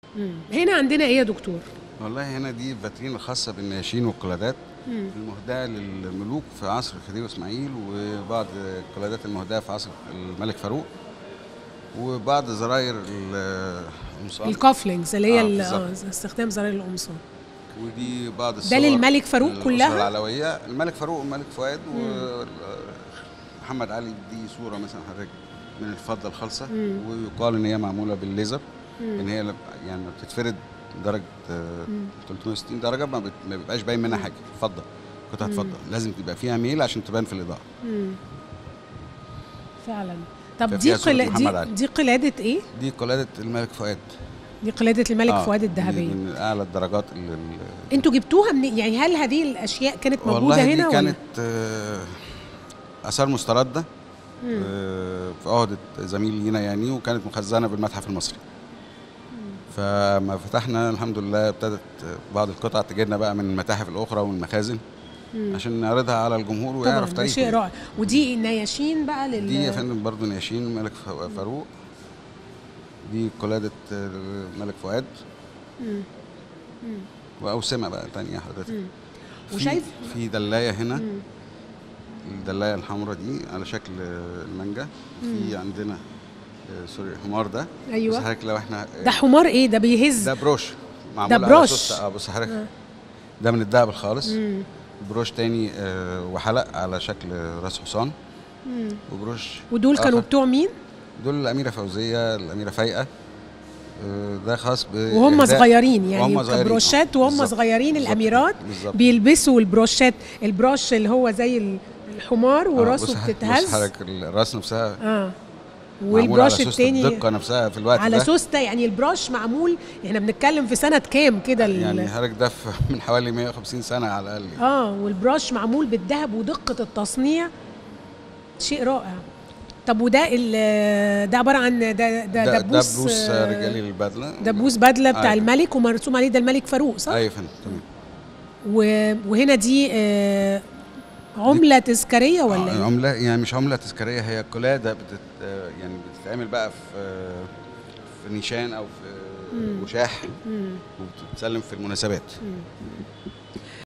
مم. هنا عندنا ايه يا دكتور والله هنا دي فاترين خاصة بالنياشين والقلادات المهداة للملوك في عصر الخديوي اسماعيل وبعض القلادات المهداة في عصر الملك فاروق وبعض زراير ال- القمصان الكافلينجز اللي هي آه، ال- بالظبط. آه، استخدام زراير القمصان ودي بعض ده الصور للملك فاروق للأسرة كلها؟ العلوية الملك فاروق والملك فؤاد ومحمد علي دي صورة مثلا حضرتك من الفضة الخالصة ويقال ان هي معمولة بالليزر ان هي لب- يعني لما بتتفرد درجة آه، 360 درجة ما بت- ما بيبقاش باين منها حاجة فضة قطعة فضة لازم تبقى فيها ميل عشان تبان في الإضاءة مم. فعلا طب دي ففيها صورة قلا محمد دي, علي. دي قلادة ايه؟ دي قلادة الملك فؤاد دي قلادة الملك آه، فؤاد دي الذهبية من أعلى الدرجات اللي انتوا جبتوها من يعني هل هذه الاشياء كانت موجودة والله هنا دي كانت آه، اثار مسترده آه، في عهده زميل لينا يعني وكانت مخزنه بالمتحف المصري فما فتحنا الحمد لله ابتدت بعض القطع تجينا بقى من المتاحف الاخرى والمخازن عشان نعرضها على الجمهور طبعا ويعرف ده تاريخه شيء يعني. رائع ودي نياشين بقى لل دي يا فندم برضه نياشين الملك ف- فاروق دي قلاده آه، الملك فؤاد واوسمه بقى تانية حضرتك في- وشايف في دلايه هنا الدلايه الحمراء دي على شكل آه، المانجا في عندنا آه، سوري الحمار ده أيوة. بس حضرتك لو احنا آه، ده حمار ايه ده بيهز ده بروش معمول على بروش. سوستة. اه بص حضرتك ده من الدهب الخالص بروش تاني آه، وحلق على شكل راس حصان وبروش ودول كانوا آخر. بتوع مين دول الاميره فوزيه الاميره فايقه آه، ده خاص ب وهم صغيرين يعني وهم صغيرين. بروشات آه، وهم بالظبط. صغيرين بالظبط. الاميرات بالظبط. بيلبسوا البروشات البروش اللي هو زي ال- الحمار آه، وراسه بص حضرتك- بص بتتهز حضرتك الراس نفسها اه معمول على والبروش سوستة التاني الدقه نفسها في الوقت على ده سوسته يعني البروش معمول احنا بنتكلم في سنه كام كده ال- يعني حضرتك ده في- من حوالي 150 سنه على الاقل يعني. اه والبروش معمول بالذهب ودقه التصنيع شيء رائع طب وده ال- ده عباره عن ده ده ده دبوس دبوس آه، رجالي للبدله دبوس بدله بتاع أيوة. الملك ومرسوم عليه ده الملك فاروق صح؟ ايوه يا فندم تمام و- وهنا دي آه، عمله تذكاريه ولا آه، ايه؟ عمله يعني مش عمله تذكاريه هي قلاده بتت آه، يعني بتتعمل بقى في آه، في نيشان او في وشاح وبتتسلم في المناسبات